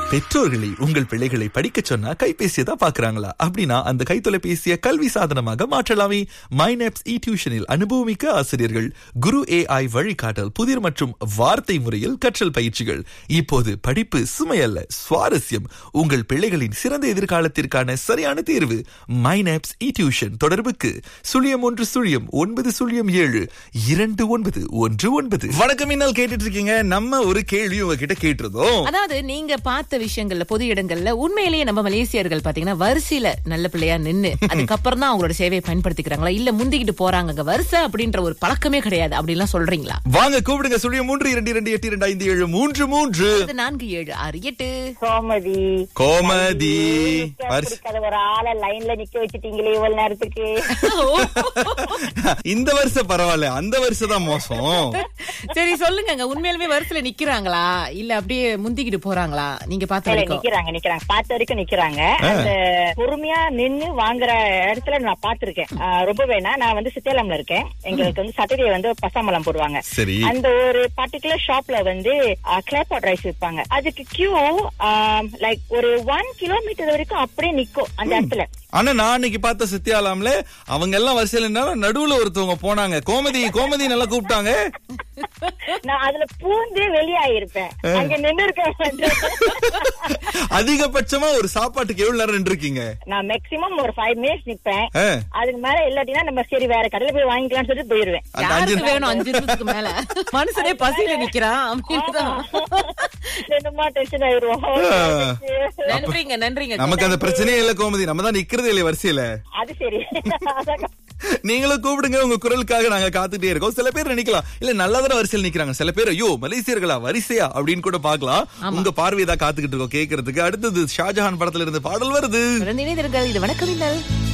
பெற்றோர்களை உங்கள் பிள்ளைகளை படிக்கச் சொன்னா கைபேசியை தான் பாக்குறாங்களா அப்படின்னா அந்த கைத்தொலைபேசியை கல்வி சாதனமாக மாற்றலாமே மைனப்ஸ் இ டியூஷனில் அனுபவமிக்க ஆசிரியர்கள் குரு ஏஐ வழிகாட்டல் புதிர் மற்றும் வார்த்தை முறையில் கற்றல் பயிற்சிகள் இப்போது படிப்பு சுமையல்ல சுவாரஸ்யம் உங்கள் பிள்ளைகளின் சிறந்த எதிர்காலத்திற்கான சரியான தேர்வு மைனப்ஸ் இ டியூஷன் தொடர்புக்கு சுழியம் ஒன்று சுழியம் ஒன்பது சுழியம் ஏழு இரண்டு ஒன்பது ஒன்று ஒன்பது வணக்கம் இன்னல் கேட்டுட்டு இருக்கீங்க நம்ம ஒரு கேள்வி உங்ககிட்ட கேட்டிருந்தோம் அதாவது நீங்க பார்த்த விஷயங்கள்ல பொது இடங்கள்ல உண்மையிலேயே நம்ம மலேசியர்கள் பாத்தீங்கன்னா வரிசையில நல்ல பிள்ளையா நின்னு அதுக்கப்புறம் தான் அவங்களோட சேவையை பயன்படுத்திக்கிறாங்களா இல்ல முந்திக்கிட்டு போறாங்க அங்க வரிசை அப்படின்ற ஒரு பழக்கமே கிடையாது அப்படின்லாம் சொல்றீங்களா வாங்க கூப்பிடுங்க சுழிய மூன்று இரண்டு இரண்டு எட்டு இரண்டு ஐந்து ஏழு மூன்று மூன்று அது நான்கு ஏழு ஆறு எட்டு கோமதி கோமதி நிக்க வரிசை- பிடிக்காத ஒரு ஆளை லைன்ல நிக்க வச்சுட்டீங்களே இவ்வளவு நேரத்துக்கு இந்த வருஷம் பரவாயில்ல அந்த வருஷம் தான் மோசம் சரி சொல்லுங்க உண்மையிலுமே வரிசையில நிக்கிறாங்களா இல்ல அப்படியே முந்திக்கிட்டு போறாங்களா நீங்க பார்த்த இல்ல, வரைக்கும் நிக்கிறாங்க நிக்கிறாங்க பார்த்த வரைக்கும் நிக்கிறாங்க அந்த பொறுமையா நின்னு வாங்குற இடத்துல நான் பாத்திருக்கேன் ரொம்ப வேணா நான் வந்து சித்தேலம்ல இருக்கேன் எங்களுக்கு வந்து சாட்டர்டே வந்து பசாமலம் போடுவாங்க சரி அந்த ஒரு பர்டிகுலர் ஷாப்ல வந்து கிளாப்பாட் ரைஸ் விற்பாங்க அதுக்கு கியூ லைக் ஒரு ஒன் கிலோமீட்டர் வரைக்கும் அப்படியே நிக்கும் அந்த இடத்துல ஆனா நான் அன்னைக்கு பார்த்த சத்யாலாம்ல அவங்க எல்லாம் வரிசையில நின்னாலும் நடுவுல ஒருத்தவங்க போனாங்க கோமதி கோமதி நல்லா கூப்பிட்டாங்க நான் அதுல பூந்தே வெளியாயிருப்பேன் அங்க நின்று அதிகபட்சமா ஒரு சாப்பாட்டுக்கு எவ்வளவு நேரம் நின்றுருக்கீங்க நான் மேக்சிமம் ஒரு ஃபைவ் மினிட்ஸ் நிப்பேன் ஆ, அதுக்கு மேல இல்லாட்டினா நம்ம சரி வேற கடையில போய் வாங்கிக்கலாம்னு சொல்லிட்டு போயிருவேன் அந்த அஞ்சு யாருக்கு வேணும் அஞ்சு நிமிஷத்துக்கு மேல மனுஷனே பசியில நிக்கிறான் அப்படின்னுதான் ரெண்டுமா டென்ஷன் ஆயிருவோம் நன்றிங்க நன்றிங்க நமக்கு அந்த பிரச்சனையே இல்ல கோமதி நம்ம தான் நிக்கிறதே இல்லையே வரிசையில அது சரி அதான் நீங்களும் கூப்பிடுங்க உங்க குரலுக்காக நாங்க காத்துட்டே இருக்கோம் சில பேர் நினைக்கலாம் இல்ல நல்லா தானே வரிசையில் நிக்கிறாங்க சில பேர் ஐயோ மலேசியர்களா வரிசையா அப்படின்னு கூட பாக்கலாம் உங்க பார்வையை தான் காத்துக்கிட்டு இருக்கோம் கேட்கறதுக்கு அடுத்தது ஷாஜஹான் படத்துல இருந்து பாடல் வருது தொடர்ந்து இணைந்திருங்கள் இது வணக்கம் இன்னல்